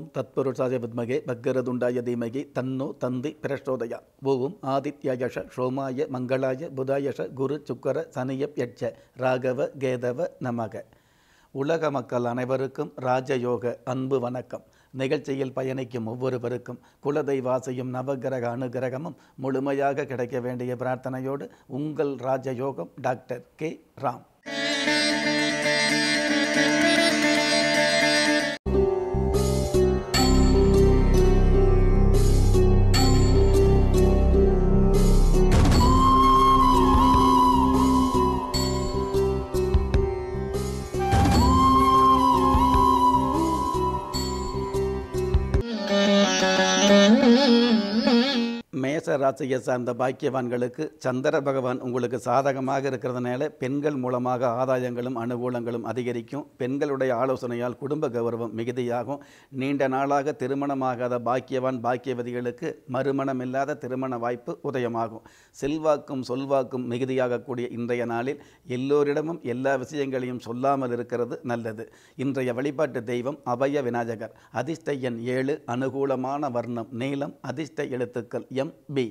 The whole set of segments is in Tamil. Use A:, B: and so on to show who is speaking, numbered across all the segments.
A: ஓம் தத்புருஷாய வித்மகே பக்கரதுண்டாய தீமகி தன்னோ தந்தி பிரச்சோதயா ஓம் ஆதித்யயஷ சோமாய மங்களாய புதாயஷ குரு சுக்கர சனியப் யட்ச ராகவ கேதவ நமக உலக மக்கள் அனைவருக்கும் ராஜயோக அன்பு வணக்கம் நிகழ்ச்சியில் பயணிக்கும் ஒவ்வொருவருக்கும் குலதெய்வாசையும் நவகிரக அனுகிரகமும் முழுமையாக கிடைக்க வேண்டிய பிரார்த்தனையோடு உங்கள் ராஜயோகம் டாக்டர் கே ராம் மேச ராசியை சார்ந்த பாக்கியவான்களுக்கு சந்திர பகவான் உங்களுக்கு சாதகமாக இருக்கிறதுனால பெண்கள் மூலமாக ஆதாயங்களும் அனுகூலங்களும் அதிகரிக்கும் பெண்களுடைய ஆலோசனையால் குடும்ப கௌரவம் மிகுதியாகும் நீண்ட நாளாக திருமணமாகாத பாக்கியவான் பாக்கியவதிகளுக்கு மறுமணம் இல்லாத திருமண வாய்ப்பு உதயமாகும் செல்வாக்கும் சொல்வாக்கும் மிகுதியாகக்கூடிய இன்றைய நாளில் எல்லோரிடமும் எல்லா விஷயங்களையும் சொல்லாமல் இருக்கிறது நல்லது இன்றைய வழிபாட்டு தெய்வம் அபய விநாயகர் அதிர்ஷ்ட எண் ஏழு அனுகூலமான வர்ணம் நீளம் அதிர்ஷ்ட எழுத்துக்கள் எம் பி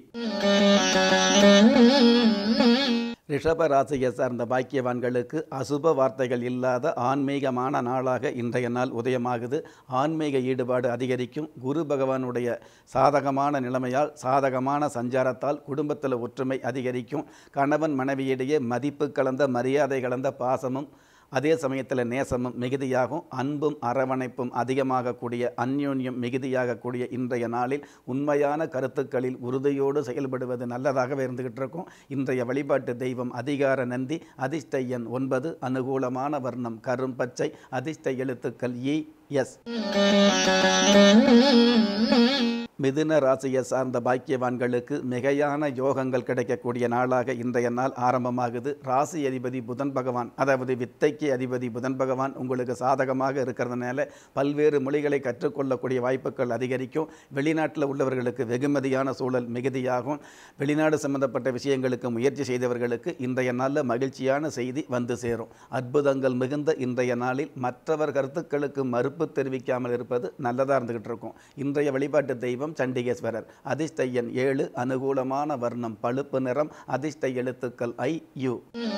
A: ரிஷப ராசியை சார்ந்த பாக்கியவான்களுக்கு அசுப வார்த்தைகள் இல்லாத ஆன்மீகமான நாளாக இன்றைய நாள் உதயமாகுது ஆன்மீக ஈடுபாடு அதிகரிக்கும் குரு பகவானுடைய சாதகமான நிலைமையால் சாதகமான சஞ்சாரத்தால் குடும்பத்தில் ஒற்றுமை அதிகரிக்கும் கணவன் மனைவியிடையே மதிப்பு கலந்த மரியாதை கலந்த பாசமும் அதே சமயத்தில் நேசமும் மிகுதியாகும் அன்பும் அரவணைப்பும் அதிகமாகக்கூடிய அந்யோன்யம் மிகுதியாகக்கூடிய இன்றைய நாளில் உண்மையான கருத்துக்களில் உறுதியோடு செயல்படுவது நல்லதாகவே இருந்துகிட்டு இருக்கும் இன்றைய வழிபாட்டு தெய்வம் அதிகார நந்தி அதிர்ஷ்ட எண் ஒன்பது அனுகூலமான வர்ணம் கரும் பச்சை அதிர்ஷ்ட எழுத்துக்கள் இ எஸ் மிதுன ராசியை சார்ந்த பாக்கியவான்களுக்கு மிகையான யோகங்கள் கிடைக்கக்கூடிய நாளாக இன்றைய நாள் ஆரம்பமாகுது ராசி அதிபதி புதன் பகவான் அதாவது வித்தைக்கு அதிபதி புதன் பகவான் உங்களுக்கு சாதகமாக இருக்கிறதுனால பல்வேறு மொழிகளை கற்றுக்கொள்ளக்கூடிய வாய்ப்புகள் அதிகரிக்கும் வெளிநாட்டில் உள்ளவர்களுக்கு வெகுமதியான சூழல் மிகுதியாகும் வெளிநாடு சம்பந்தப்பட்ட விஷயங்களுக்கு முயற்சி செய்தவர்களுக்கு இன்றைய நாளில் மகிழ்ச்சியான செய்தி வந்து சேரும் அற்புதங்கள் மிகுந்த இன்றைய நாளில் மற்றவர் கருத்துக்களுக்கு மறுப்பு தெரிவிக்காமல் இருப்பது நல்லதாக இருந்துகிட்டு இருக்கும் இன்றைய வழிபாட்டு தெய்வம் சண்டிகேஸ்வரர் அதிர்ஷ்ட எண் ஏழு அனுகூலமான வர்ணம் பழுப்பு நிறம் அதிர்ஷ்ட எழுத்துக்கள் ஐ யு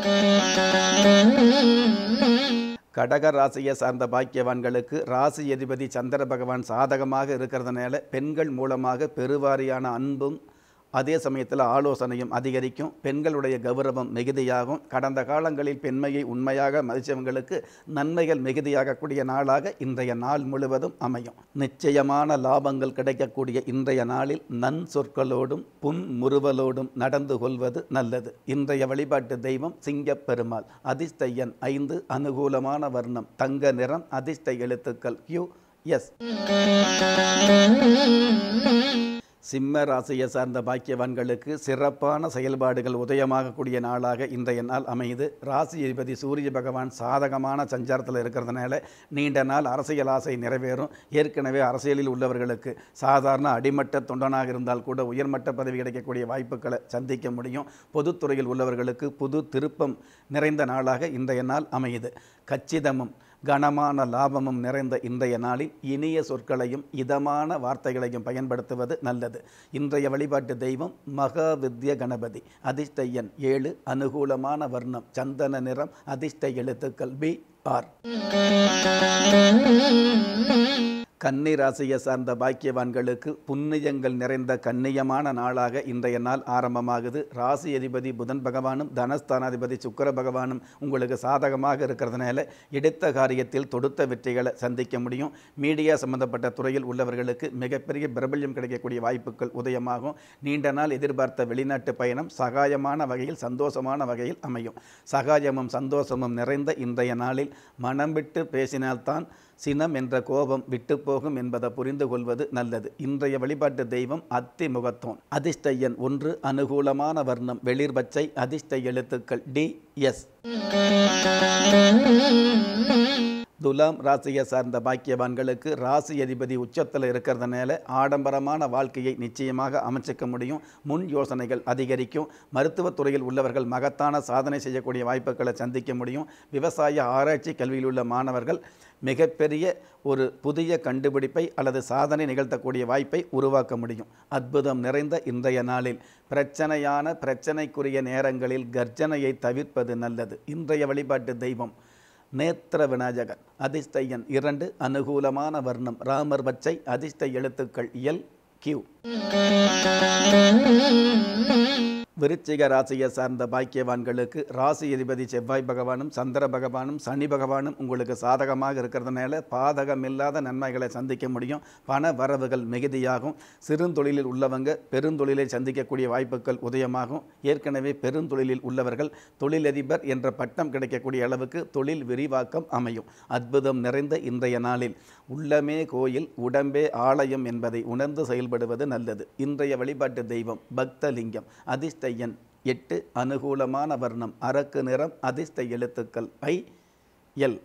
A: கடக ராசியை சார்ந்த பாக்கியவான்களுக்கு ராசி அதிபதி சந்திர பகவான் சாதகமாக இருக்கிறதுனால பெண்கள் மூலமாக பெருவாரியான அன்பும் அதே சமயத்தில் ஆலோசனையும் அதிகரிக்கும் பெண்களுடைய கௌரவம் மிகுதியாகும் கடந்த காலங்களில் பெண்மையை உண்மையாக மதித்தவங்களுக்கு நன்மைகள் மிகுதியாகக்கூடிய நாளாக இன்றைய நாள் முழுவதும் அமையும் நிச்சயமான லாபங்கள் கிடைக்கக்கூடிய இன்றைய நாளில் நன் சொற்களோடும் புன்முறுவலோடும் நடந்து கொள்வது நல்லது இன்றைய வழிபாட்டு தெய்வம் சிங்கப்பெருமாள் அதிர்ஷ்ட எண் ஐந்து அனுகூலமான வர்ணம் தங்க நிறம் அதிர்ஷ்ட எழுத்துக்கள் கியூ எஸ் சிம்ம ராசியை சார்ந்த பாக்கியவான்களுக்கு சிறப்பான செயல்பாடுகள் உதயமாகக்கூடிய நாளாக இன்றைய நாள் அமையுது ராசி அதிபதி சூரிய பகவான் சாதகமான சஞ்சாரத்தில் இருக்கிறதுனால நீண்ட நாள் அரசியல் ஆசை நிறைவேறும் ஏற்கனவே அரசியலில் உள்ளவர்களுக்கு சாதாரண அடிமட்ட தொண்டனாக இருந்தால் கூட உயர்மட்ட பதவி கிடைக்கக்கூடிய வாய்ப்புகளை சந்திக்க முடியும் பொதுத்துறையில் உள்ளவர்களுக்கு புது திருப்பம் நிறைந்த நாளாக இன்றைய நாள் அமையுது கச்சிதமும் கனமான லாபமும் நிறைந்த இன்றைய நாளில் இனிய சொற்களையும் இதமான வார்த்தைகளையும் பயன்படுத்துவது நல்லது இன்றைய வழிபாட்டு தெய்வம் மகா வித்ய கணபதி அதிர்ஷ்ட எண் ஏழு அனுகூலமான வர்ணம் சந்தன நிறம் அதிர்ஷ்ட எழுத்துக்கள் பி ஆர் கன்னி ராசியை சார்ந்த பாக்கியவான்களுக்கு புண்ணியங்கள் நிறைந்த கண்ணியமான நாளாக இன்றைய நாள் ஆரம்பமாகுது ராசி அதிபதி புதன் பகவானும் தனஸ்தானாதிபதி சுக்கர பகவானும் உங்களுக்கு சாதகமாக இருக்கிறதுனால எடுத்த காரியத்தில் தொடுத்த வெற்றிகளை சந்திக்க முடியும் மீடியா சம்பந்தப்பட்ட துறையில் உள்ளவர்களுக்கு மிகப்பெரிய பிரபல்யம் கிடைக்கக்கூடிய வாய்ப்புகள் உதயமாகும் நீண்ட நாள் எதிர்பார்த்த வெளிநாட்டு பயணம் சகாயமான வகையில் சந்தோஷமான வகையில் அமையும் சகாயமும் சந்தோஷமும் நிறைந்த இன்றைய நாளில் மனம் விட்டு பேசினால்தான் சினம் என்ற கோபம் விட்டு போகும் என்பதை புரிந்து கொள்வது நல்லது இன்றைய வழிபாட்டு தெய்வம் அத்தி முகத்தோன் அதிர்ஷ்ட எண் ஒன்று அனுகூலமான வர்ணம் வெளிர் பச்சை அதிர்ஷ்ட எழுத்துக்கள் டி எஸ் துலாம் ராசியை சார்ந்த பாக்கியவான்களுக்கு ராசி அதிபதி உச்சத்தில் இருக்கிறதுனால ஆடம்பரமான வாழ்க்கையை நிச்சயமாக அமைச்சிக்க முடியும் முன் யோசனைகள் அதிகரிக்கும் மருத்துவத்துறையில் உள்ளவர்கள் மகத்தான சாதனை செய்யக்கூடிய வாய்ப்புகளை சந்திக்க முடியும் விவசாய ஆராய்ச்சி கல்வியில் உள்ள மாணவர்கள் மிகப்பெரிய ஒரு புதிய கண்டுபிடிப்பை அல்லது சாதனை நிகழ்த்தக்கூடிய வாய்ப்பை உருவாக்க முடியும் அற்புதம் நிறைந்த இன்றைய நாளில் பிரச்சனையான பிரச்சனைக்குரிய நேரங்களில் கர்ஜனையை தவிர்ப்பது நல்லது இன்றைய வழிபாட்டு தெய்வம் நேத்திர விநாயகர் அதிர்ஷ்ட எண் இரண்டு அனுகூலமான வர்ணம் ராமர் பச்சை அதிர்ஷ்ட எழுத்துக்கள் எல் கியூ விருச்சிக ராசியை சார்ந்த பாக்கியவான்களுக்கு ராசி அதிபதி செவ்வாய் பகவானும் சந்திர பகவானும் சனி பகவானும் உங்களுக்கு சாதகமாக இருக்கிறதுனால பாதகம் இல்லாத நன்மைகளை சந்திக்க முடியும் பண வரவுகள் மிகுதியாகும் சிறுந்தொழிலில் உள்ளவங்க பெருந்தொழிலை சந்திக்கக்கூடிய வாய்ப்புகள் உதயமாகும் ஏற்கனவே பெருந்தொழிலில் உள்ளவர்கள் தொழிலதிபர் என்ற பட்டம் கிடைக்கக்கூடிய அளவுக்கு தொழில் விரிவாக்கம் அமையும் அற்புதம் நிறைந்த இன்றைய நாளில் உள்ளமே கோயில் உடம்பே ஆலயம் என்பதை உணர்ந்து செயல்படுவது நல்லது இன்றைய வழிபாட்டு தெய்வம் பக்தலிங்கம் அதிர்ஷ்ட எண் எட்டு அனுகூலமான வர்ணம் அரக்கு நிறம் அதிர்ஷ்ட எழுத்துக்கள் ஐ எல்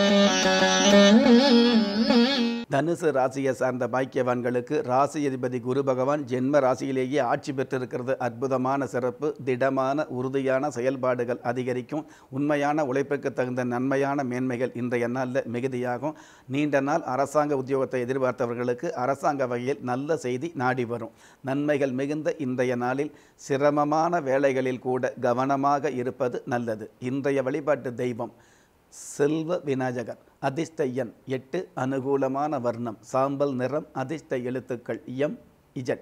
A: தனுசு ராசியை சார்ந்த பாக்கியவான்களுக்கு ராசி அதிபதி குரு பகவான் ஜென்ம ராசியிலேயே ஆட்சி பெற்றிருக்கிறது அற்புதமான சிறப்பு திடமான உறுதியான செயல்பாடுகள் அதிகரிக்கும் உண்மையான உழைப்புக்கு தகுந்த நன்மையான மேன்மைகள் இன்றைய நாளில் மிகுதியாகும் நீண்ட நாள் அரசாங்க உத்தியோகத்தை எதிர்பார்த்தவர்களுக்கு அரசாங்க வகையில் நல்ல செய்தி நாடி வரும் நன்மைகள் மிகுந்த இன்றைய நாளில் சிரமமான வேலைகளில் கூட கவனமாக இருப்பது நல்லது இன்றைய வழிபாட்டு தெய்வம் செல்வ விநாயகர் அதிர்ஷ்ட எண் எட்டு அனுகூலமான வர்ணம் சாம்பல் நிறம் அதிர்ஷ்ட எழுத்துக்கள் எம் இஜட்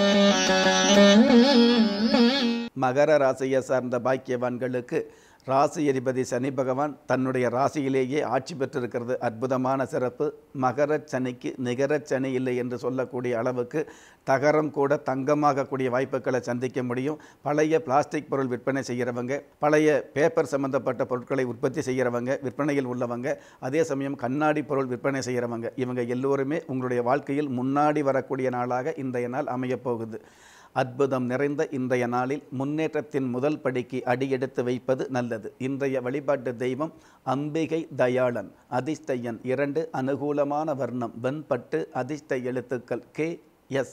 A: மகர ராசியை சார்ந்த பாக்கியவான்களுக்கு ராசி அதிபதி சனி பகவான் தன்னுடைய ராசியிலேயே ஆட்சி பெற்றிருக்கிறது அற்புதமான சிறப்பு மகர சனிக்கு நிகர சனி இல்லை என்று சொல்லக்கூடிய அளவுக்கு தகரம் கூட தங்கமாகக்கூடிய வாய்ப்புகளை சந்திக்க முடியும் பழைய பிளாஸ்டிக் பொருள் விற்பனை செய்கிறவங்க பழைய பேப்பர் சம்பந்தப்பட்ட பொருட்களை உற்பத்தி செய்கிறவங்க விற்பனையில் உள்ளவங்க அதே சமயம் கண்ணாடி பொருள் விற்பனை செய்கிறவங்க இவங்க எல்லோருமே உங்களுடைய வாழ்க்கையில் முன்னாடி வரக்கூடிய நாளாக இன்றைய நாள் அமையப் போகுது அற்புதம் நிறைந்த இன்றைய நாளில் முன்னேற்றத்தின் முதல் படிக்கு அடியெடுத்து வைப்பது நல்லது இன்றைய வழிபாட்டு தெய்வம் அம்பிகை தயாளன் அதிர்ஷ்ட எண் இரண்டு அனுகூலமான வர்ணம் வெண்பட்டு அதிர்ஷ்ட எழுத்துக்கள் கே எஸ்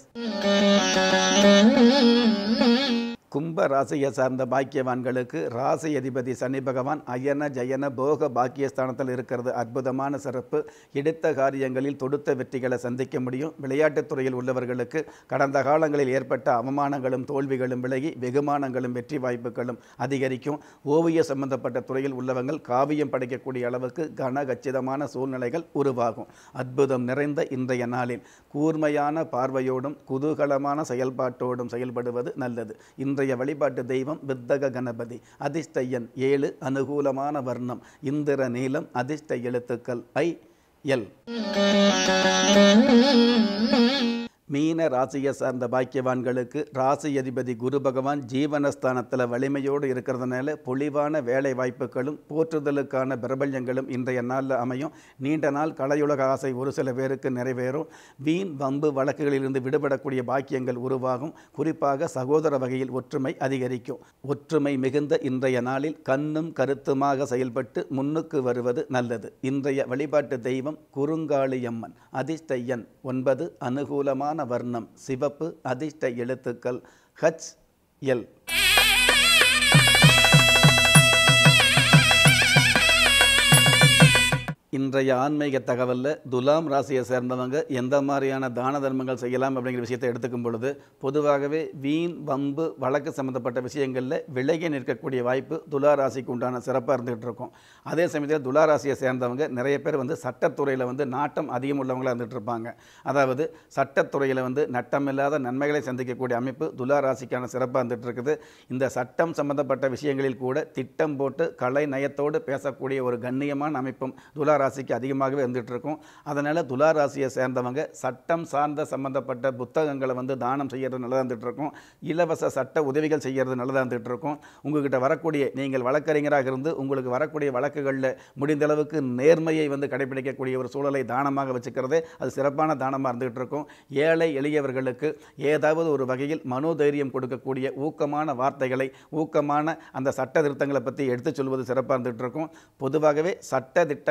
A: கும்ப ராசியை சார்ந்த பாக்கியவான்களுக்கு ராசி அதிபதி சனி பகவான் அயன ஜயன போக பாக்கியஸ்தானத்தில் இருக்கிறது அற்புதமான சிறப்பு எடுத்த காரியங்களில் தொடுத்த வெற்றிகளை சந்திக்க முடியும் விளையாட்டுத் துறையில் உள்ளவர்களுக்கு கடந்த காலங்களில் ஏற்பட்ட அவமானங்களும் தோல்விகளும் விலகி வெகுமானங்களும் வெற்றி வாய்ப்புகளும் அதிகரிக்கும் ஓவிய சம்பந்தப்பட்ட துறையில் உள்ளவங்கள் காவியம் படைக்கக்கூடிய அளவுக்கு கனகச்சிதமான சூழ்நிலைகள் உருவாகும் அற்புதம் நிறைந்த இன்றைய நாளில் கூர்மையான பார்வையோடும் குதூகலமான செயல்பாட்டோடும் செயல்படுவது நல்லது இன்றைய வழிபாட்டு தெய்வம் வித்தக கணபதி அதிர்ஷ்ட எண் ஏழு அனுகூலமான வர்ணம் இந்திர நீலம் அதிர்ஷ்ட எழுத்துக்கள் ஐ எல் மீன ராசியை சார்ந்த பாக்கியவான்களுக்கு ராசி அதிபதி குரு பகவான் ஜீவனஸ்தானத்தில் வலிமையோடு இருக்கிறதுனால பொலிவான வேலை வாய்ப்புகளும் போற்றுதலுக்கான பிரபல்யங்களும் இன்றைய நாளில் அமையும் நீண்ட நாள் கலையுலக ஆசை ஒரு சில பேருக்கு நிறைவேறும் வீண் வம்பு வழக்குகளிலிருந்து விடுபடக்கூடிய பாக்கியங்கள் உருவாகும் குறிப்பாக சகோதர வகையில் ஒற்றுமை அதிகரிக்கும் ஒற்றுமை மிகுந்த இன்றைய நாளில் கண்ணும் கருத்துமாக செயல்பட்டு முன்னுக்கு வருவது நல்லது இன்றைய வழிபாட்டு தெய்வம் குறுங்காளியம்மன் அதிர்ஷ்ட எண் ஒன்பது அனுகூலமான வர்ணம் சிவப்பு அதிர்ஷ்ட எழுத்துக்கள் ஹச் எல் இன்றைய ஆன்மீக தகவலில் துலாம் ராசியை சேர்ந்தவங்க எந்த மாதிரியான தான தர்மங்கள் செய்யலாம் அப்படிங்கிற விஷயத்தை எடுத்துக்கும் பொழுது பொதுவாகவே வீண் வம்பு வழக்கு சம்மந்தப்பட்ட விஷயங்களில் விலகி நிற்கக்கூடிய வாய்ப்பு துலா ராசிக்கு உண்டான சிறப்பாக இருந்துகிட்டு இருக்கும் அதே சமயத்தில் துலா ராசியை சேர்ந்தவங்க நிறைய பேர் வந்து சட்டத்துறையில் வந்து நாட்டம் அதிகம் உள்ளவங்களாக இருந்துகிட்டு இருப்பாங்க அதாவது சட்டத்துறையில் வந்து நட்டமில்லாத நன்மைகளை சந்திக்கக்கூடிய அமைப்பு துலா ராசிக்கான சிறப்பாக இருந்துகிட்டு இருக்குது இந்த சட்டம் சம்பந்தப்பட்ட விஷயங்களில் கூட திட்டம் போட்டு கலை நயத்தோடு பேசக்கூடிய ஒரு கண்ணியமான அமைப்பும் துலா ராசிக்கு அதிகமாகவே இருந்துகிட்டு இருக்கும் அதனால் துலா ராசியை சேர்ந்தவங்க சட்டம் சார்ந்த சம்பந்தப்பட்ட புத்தகங்களை வந்து தானம் செய்கிறது நல்லதாக இருந்துகிட்டு இருக்கும் இலவச சட்ட உதவிகள் செய்கிறது நல்லதாக இருந்துகிட்டு இருக்கும் உங்ககிட்ட வரக்கூடிய நீங்கள் வழக்கறிஞராக இருந்து உங்களுக்கு வரக்கூடிய வழக்குகளில் முடிந்த அளவுக்கு நேர்மையை வந்து கடைபிடிக்கக்கூடிய ஒரு சூழலை தானமாக வச்சுக்கிறதே அது சிறப்பான தானமாக இருந்துகிட்டு இருக்கும் ஏழை எளியவர்களுக்கு ஏதாவது ஒரு வகையில் மனோதைரியம் கொடுக்கக்கூடிய ஊக்கமான வார்த்தைகளை ஊக்கமான அந்த சட்ட திருத்தங்களை பற்றி எடுத்துச் சொல்வது சிறப்பாக இருந்துகிட்டு இருக்கும் பொதுவாகவே சட்ட திட்டங்களை வந்து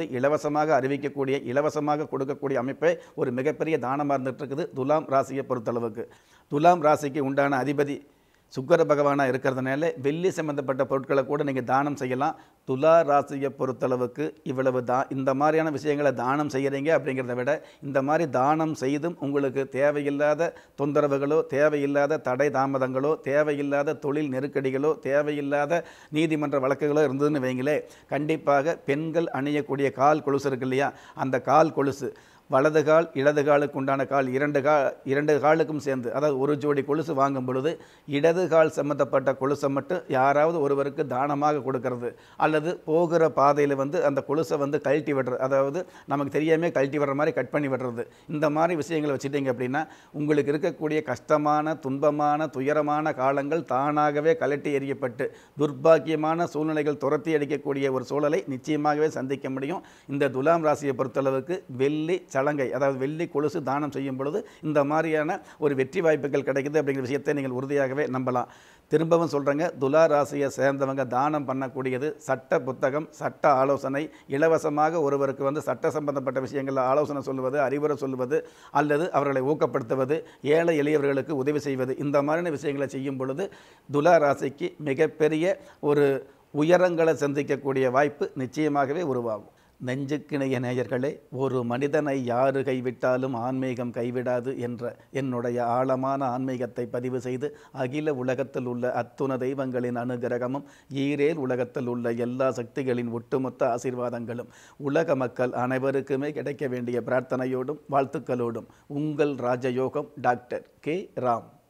A: வந்து இலவசமாக அறிவிக்கக்கூடிய இலவசமாக கொடுக்கக்கூடிய அமைப்பே ஒரு மிகப்பெரிய தானமாக இருந்துட்டு இருக்குது துலாம் ராசியை பொறுத்தளவுக்கு துலாம் ராசிக்கு உண்டான அதிபதி சுக்கர பகவானாக இருக்கிறதுனால வெள்ளி சம்பந்தப்பட்ட பொருட்களை கூட நீங்கள் தானம் செய்யலாம் துலா ராசியை பொறுத்தளவுக்கு இவ்வளவு தா இந்த மாதிரியான விஷயங்களை தானம் செய்கிறீங்க அப்படிங்கிறத விட இந்த மாதிரி தானம் செய்தும் உங்களுக்கு தேவையில்லாத தொந்தரவுகளோ தேவையில்லாத தடை தாமதங்களோ தேவையில்லாத தொழில் நெருக்கடிகளோ தேவையில்லாத நீதிமன்ற வழக்குகளோ இருந்ததுன்னு வைங்களே கண்டிப்பாக பெண்கள் அணியக்கூடிய கால் கொலுசு இருக்கு இல்லையா அந்த கால் கொலுசு வலது கால் இடது காலுக்கு உண்டான கால் இரண்டு கா இரண்டு காலுக்கும் சேர்ந்து அதாவது ஒரு ஜோடி கொலுசு வாங்கும் பொழுது இடது கால் சம்மந்தப்பட்ட கொலுசை மட்டும் யாராவது ஒருவருக்கு தானமாக கொடுக்கறது அல்லது போகிற பாதையில் வந்து அந்த கொலுசை வந்து கழட்டி விடுறது அதாவது நமக்கு தெரியாமே கழட்டி விடுற மாதிரி கட் பண்ணி விடுறது இந்த மாதிரி விஷயங்களை வச்சுட்டிங்க அப்படின்னா உங்களுக்கு இருக்கக்கூடிய கஷ்டமான துன்பமான துயரமான காலங்கள் தானாகவே கலட்டி எறியப்பட்டு துர்பாக்கியமான சூழ்நிலைகள் துரத்தி அடிக்கக்கூடிய ஒரு சூழலை நிச்சயமாகவே சந்திக்க முடியும் இந்த துலாம் ராசியை பொறுத்தளவுக்கு வெள்ளி சலங்கை அதாவது வெள்ளி கொலுசு தானம் செய்யும் பொழுது இந்த மாதிரியான ஒரு வெற்றி வாய்ப்புகள் கிடைக்குது அப்படிங்கிற விஷயத்தை நீங்கள் உறுதியாகவே நம்பலாம் திரும்பவும் சொல்கிறேங்க துலா ராசியை சேர்ந்தவங்க தானம் பண்ணக்கூடியது சட்ட புத்தகம் சட்ட ஆலோசனை இலவசமாக ஒருவருக்கு வந்து சட்ட சம்பந்தப்பட்ட விஷயங்களில் ஆலோசனை சொல்லுவது அறிவுரை சொல்லுவது அல்லது அவர்களை ஊக்கப்படுத்துவது ஏழை எளியவர்களுக்கு உதவி செய்வது இந்த மாதிரியான விஷயங்களை செய்யும் பொழுது துலா ராசிக்கு மிகப்பெரிய ஒரு உயரங்களை சந்திக்கக்கூடிய வாய்ப்பு நிச்சயமாகவே உருவாகும் நெஞ்சுக்கிணைய நேயர்களே ஒரு மனிதனை யாரு கைவிட்டாலும் ஆன்மீகம் கைவிடாது என்ற என்னுடைய ஆழமான ஆன்மீகத்தை பதிவு செய்து அகில உலகத்தில் உள்ள அத்துண தெய்வங்களின் அனுகிரகமும் ஈரேல் உலகத்தில் உள்ள எல்லா சக்திகளின் ஒட்டுமொத்த ஆசீர்வாதங்களும் உலக மக்கள் அனைவருக்குமே கிடைக்க வேண்டிய பிரார்த்தனையோடும் வாழ்த்துக்களோடும் உங்கள் ராஜயோகம் டாக்டர் கே ராம்